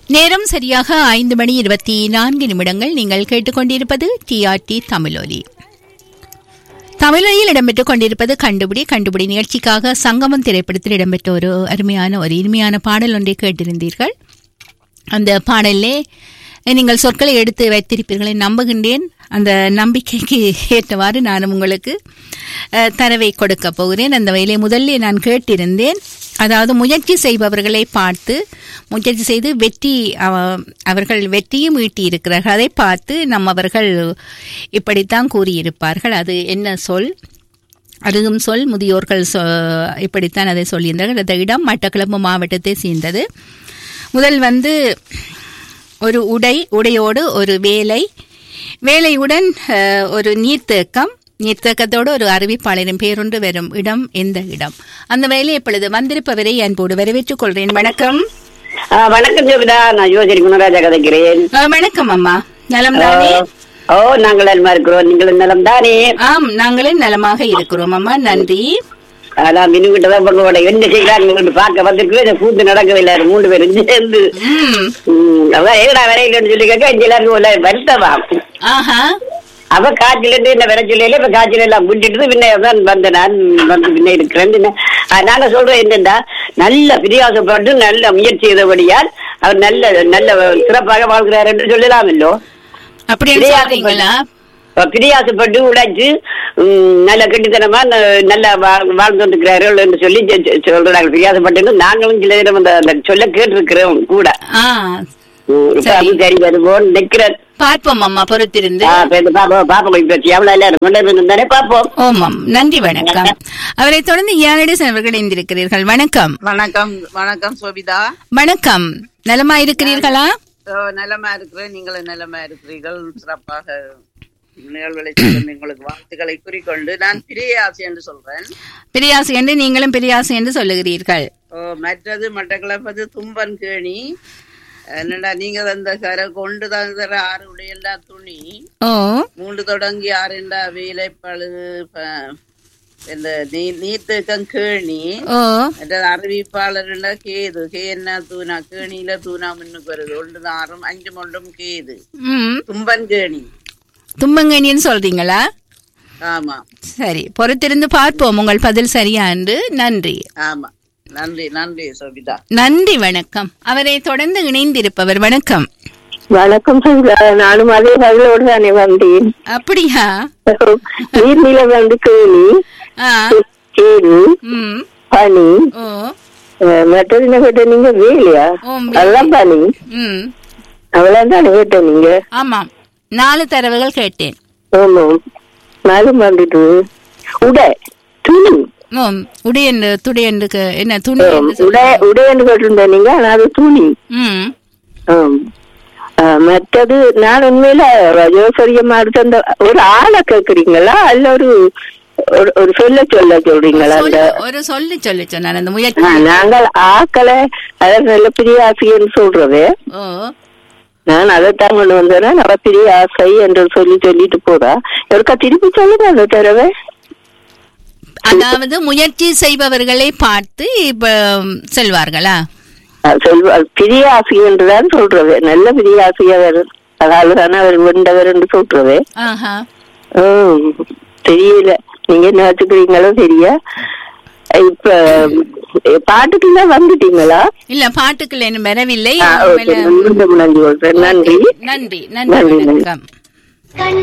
நேரம் சரியாக ஐந்து மணி இருபத்தி நான்கு நிமிடங்கள் நீங்கள் கேட்டுக்கொண்டிருப்பது டிஆர்டி தமிழொலி தமிழொலியில் இடம்பெற்றுக் கொண்டிருப்பது கண்டுபிடி கண்டுபிடி நிகழ்ச்சிக்காக சங்கமம் திரைப்படத்தில் இடம்பெற்ற ஒரு அருமையான ஒரு இனிமையான பாடல் ஒன்றை கேட்டிருந்தீர்கள் அந்த பாடலிலே நீங்கள் சொற்களை எடுத்து வைத்திருப்பீர்களை நம்புகின்றேன் அந்த நம்பிக்கைக்கு ஏற்றவாறு நான் உங்களுக்கு அஹ், தரவை கொடுக்க போகிறேன் அந்த வகையிலே முதல்ல நான் கேட்டிருந்தேன் அதாவது முயற்சி செய்பவர்களை பார்த்து முயற்சி செய்து வெற்றி அவ- அவர்கள் வெற்றியும் ஈட்டி இருக்கிறார்கள் அதை பார்த்து நம்ம அவர்கள் இப்படித்தான் கூறியிருப்பார்கள் அது என்ன சொல் அருகும் சொல் முதியோர்கள் சொ- இப்படித்தான் அதை சொல்லியிருந்தார்கள் அந்த இடம் மட்டக்களப்பு மாவட்டத்தை சேர்ந்தது முதல் வந்து ஒரு உடை உடையோடு ஒரு வேலை வேலையுடன் அஹ், ஒரு நீர்த்தேக்கம் நீர்த்தேக்கத்தோடு ஒரு அறிவிப்பாளரின் பேரொன்று வரும் இடம் எந்த இடம் அந்த வேலை இப்பொழுது வந்திருப்பவரை அன்போடு வரவேற்றுக் கொள்கிறேன் வணக்கம் ஆ, வணக்கம் ஜோபிதா நான் யோசரி குணராஜா கதைக்கிறேன் அஹ், வணக்கம் அம்மா நலம் தானே ஓ நாங்கள் நலமா இருக்கிறோம் நீங்களும் நலம் தானே ஆம் நாங்களே நலமாக இருக்கிறோம் அம்மா நன்றி அதான் மினுகிட்ட தான் உங்களோட என்ன செய்யலாம் பார்க்க வந்திருக்கு இந்த கூத்து நடக்கவே இல்லை மூணு பேரும் சேர்ந்து ம் ம், அதான் ஏடா வரையிலன்னு சொல்லி கேட்க இங்க எல்லாருக்கும் உள்ள வருத்தமா ஆஹா அவ காய்ச்சல் இருந்து என்ன வர சொல்லல இப்ப காய்ச்சல் எல்லாம் விட்டுட்டு பின்ன தான் வந்த நான் வந்து பின்ன இருக்கிறேன் பின்ன, ஆ, நாங்க சொல்றோம் என்னண்டா நல்ல பிரியாசப்பட்டு நல்ல முயற்சி செய்தபடியால் அவர் நல்ல நல்ல சிறப்பாக வாழ்கிறார் என்று சொல்லலாம் இல்லோ அப்படி சொல்றீங்களா இப்ப பிரியாசப்பட்டு உழைச்சு ம், நல்ல கெட்டித்தனமா ந- நல்லா வாழ்- வாழ்ந்து வந்துக்கிறார்கள் என்று சொல்லி சொ- சொ- சொல்றாங்க பிரியாசப்பட்டு நாங்களும் சில நேரம் அந்த அந்த சொல்ல கேட்டிருக்கிறோம் கூட ஆ ம், இப்ப சரி. அது சரி வருவோம் நிக்கிறேன் பார்ப்போம் அம்மா பொறுத்திருந்து ஆ, இப்ப இந்த பாப்போம் பாப்போம் இப்ப எவ்வளவு எல்லாரும் கொண்டு இருந்தானே பாப்போம் ஓமாம் நன்றி வணக்கம் அவரை தொடர்ந்து யானடேசன் அவர்கள் இணைந்திருக்கிறீர்கள் வணக்கம் வணக்கம் வணக்கம் சோபிதா வணக்கம் நலமா இருக்கிறீர்களா ஓ, நலமா இருக்கிறேன் நீங்களும் நலமா இருக்கிறீர்கள் சிறப்பாக நிகழ்வுகளை செய்யும் உங்களுக்கு வாழ்த்துக்களை குறிக்கொண்டு நான் பிரியாசி என்று சொல்றேன் பிரியாசு என்று நீங்களும் பிரியாசு என்று சொல்லுகிறீர்கள் ஓ, மற்றது மட்டக்களப்பது தும்பன் கேணி என்னடா நீங்க அந்த கரை கொண்டு தந்துற ஆறு உடையண்டா துணி ஓ மூன்று தொடங்கி ஆறுண்டா வேலைப்பழு ப- இந்த நீ- நீர்த்தேக்கம் கேணி ஓ மற்றது அறிவிப்பாளர்னா கேது கேன்னா தூணா கேணியில தூணா முன்னுக்கு வருது ஒன்றுதான் ஆறும் அஞ்சு மொண்டும் கேது ம் தும்பன் கேணி தும்பங்கனின்னு சொல்றீங்களா ஆமா சரி பொறுத்திருந்து பார்ப்போம் உங்கள் பதில் சரியா என்று நன்றி ஆமா நன்றி நன்றி சோபிதா நன்றி வணக்கம் அவரை தொடர்ந்து இணைந்திருப்பவர் வணக்கம் வணக்கம் சங்கா. நானும் அதே பதிலோடு தானே வந்தேன் அப்படியா நீர்நில வந்து கேணி ஆ கேணி ம் பனி ஓ அஹ், மற்றது என்ன கேட்ட நீங்க வேலையா ஓம் அதெல்லாம் பனி ம் அவ்வளவு தானே கேட்ட நீங்க ஆமாம் நாலு தரவுகள் கேட்டேன் ஆமாம் நாளும் வந்துட்டு உடை துணி ஓம் உடையன்று துடையன்றுக்கு என்ன துணி ஆம், என்று உடை சொல்றீங்க? உடைன்னு கேட்டிருந்த நீங்க ஆனா அது துணி ம் ஆம். அஹ், மற்றது நான் உண்மையில யோசரியமா எடுத்து அந்த ஒரு ஆளை கேக்குறீங்களா அல்ல ஒரு ஒரு- ஒரு சொல்ல சொல்ல சொல்றீங்களா அந்த சொல்லு, ஒரு சொல்லி சொல்லி சொன்னான் அந்த முயற்சி ஆ, நாங்கள் ஆக்களை அதாவது நல்ல பெரிய ஆசைன்னு சொல்றது ஓ நான் அதைத்தான் கொண்டு வந்தேன்னா நல்ல பெரிய ஆசை என்று சொல்லி சொல்லிட்டு போறா ஒருக்கா திருப்பி சொல்லுங்க அந்த தடவை அதாவது முயற்சி செய்பவர்களை பார்த்து இப்ப செல்வார்களா ஆ, செல்வ பெரிய ஆசை என்றுதான் சொல்றது நல்ல பெரிய ஆசையவர் அதாவது தானே அவர் வெண்டவர் என்று சொல்றது ஆஹா ம், தெரியல நீங்க என்ன வச்சுக்கிறீங்களோ தெரிய இப்ப பாட்டுக்குள்ள வந்துட்டீங்களா இல்ல பாட்டுக்கள் என்ன வரவில்லை ஆ, ஓகே உண்மையில- நன்றி நன்றி சொல்றேன். நன்றி நன்றி நன்றி நன்றி, நன்றி. வணக்கம்